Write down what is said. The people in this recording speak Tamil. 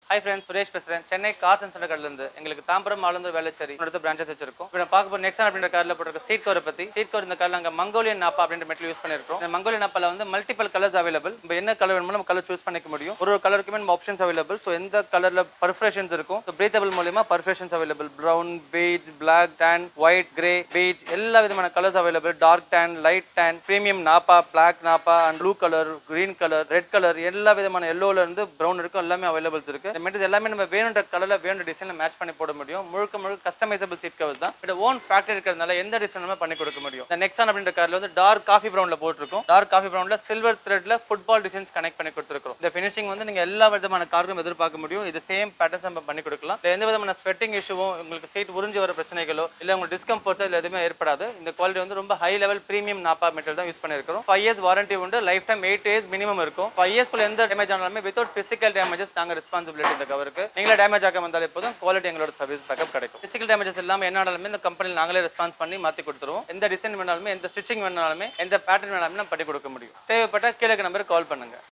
ஹாய் ஃப்ரெண்ட்ஸ் சுரேஷ் பேசுறேன் சென்னை கார்ஸ் அண்ட் சென்டர் இருந்து எங்களுக்கு தாம்பரம் ஆளுந்தர் வேலைச்சேரி அடுத்த பிரான்ச்சஸ் வச்சிருக்கோம் இப்போ நான் பார்க்க போகிற நெக்ஸான் அப்படின்ற காரில் போட்டிருக்க சீட் கவரை பற்றி சீட் கவர் இந்த காரில் நாங்கள் மங்கோலியன் நாப்பா அப்படின்ற மெட்டீரியல் யூஸ் பண்ணிருக்கோம் இந்த மங்கோலியன் நாப்பால வந்து மல்டிபிள் கலர்ஸ் அவைலபிள் நம்ம என்ன கலர் வேணுமோ நம்ம கலர் சூஸ் பண்ணிக்க முடியும் ஒரு ஒரு கலருக்குமே நம்ம ஆப்ஷன்ஸ் அவைலபிள் ஸோ எந்த கலரில் பர்ஃபரேஷன்ஸ் இருக்கும் ஸோ பிரீத்தபிள் மூலியமா perforations available brown beige black tan white grey beige எல்லா விதமான colours available dark tan light tan premium nappa black nappa and blue colour green colour red colour எல்லா விதமான எல்லோல இருந்து ப்ரௌன் இருக்கும் எல்லாமே அவைலபிள்ஸ் இருக்கு இந்த மெட்டீரியல் எல்லாமே நம்ம வேணுன்ற கலர்ல வேணுன்ற டிசைன்ல மேட்ச் பண்ணி போட முடியும் முழுக்க முழுக்க கஸ்டமைசபிள் சீட் கவர்ஸ் தான் பட் ஓன் ஃபேக்டரி இருக்கிறதுனால எந்த டிசைனுமே பண்ணி கொடுக்க முடியும் இந்த நெக்ஸான் அப்படின்ற கார்ல வந்து டார்க் காஃபி ப்ரௌன்ல போட்டிருக்கும் டார்க் காஃபி ப்ரௌன்ல சில்வர் த்ரெட்ல ஃபுட்பால் டிசைன்ஸ் கனெக்ட் பண்ணி கொடுத்துருக்கோம் இந்த ஃபினிஷிங் வந்து நீங்க எல்லா விதமான காருக்கும் எதிர்பார்க்க முடியும் இது சேம் பேட்டர்ன்ஸ் நம்ம பண்ணி கொடுக்கலாம் இல்ல எந்த விதமான ஸ்வெட்டிங் இஷ்யூவும் உங்களுக்கு சீட் உறிஞ்சு வர பிரச்சனைகளோ இல்ல உங்களுக்கு டிஸ்கம்ஃபர்ட்ஸோ இல்ல எதுவுமே ஏற்படாது இந்த குவாலிட்டி வந்து ரொம்ப high level premium nappa material தான் யூஸ் பண்ணிருக்கோம் ஃபைவ் இயர்ஸ் வாரண்டி உண்டு lifetime eight years minimum இருக்கும் ஃபைவ் இயர்ஸ்க்குள்ள எந்த டேமேஜ் ஆனாலுமே வித்வுட் பிசிக்கல் டேமேஜஸ் நாங்க ரெஸ்பான்சிபிலிட்டி இந்த கவருக்கு நீங்களே டேமேஜ் ஆக வந்தாலே போதும் குவாலிட்டி எங்களோட சர்வீஸ் பேக்கப் கிடைக்கும் பிசிக்கல் டேமேஜஸ் இல்லாம என்ன ஆனாலுமே இந்த கம்பெனியில் நாங்களே ரெஸ்பான்ஸ் பண்ணி மாத்தி கொடுத்துருவோம் எந்த டிசைன் வேணாலுமே எந்த ஸ்டிச்சிங் வேணாலுமே எந்த பேட்டர்ன் வேணாலுமே நம்ம பண்ணி கொடுக்க முடியும் தேவைப்பட்ட கீழே நம்பருக்கு கால் பண்ணுங்க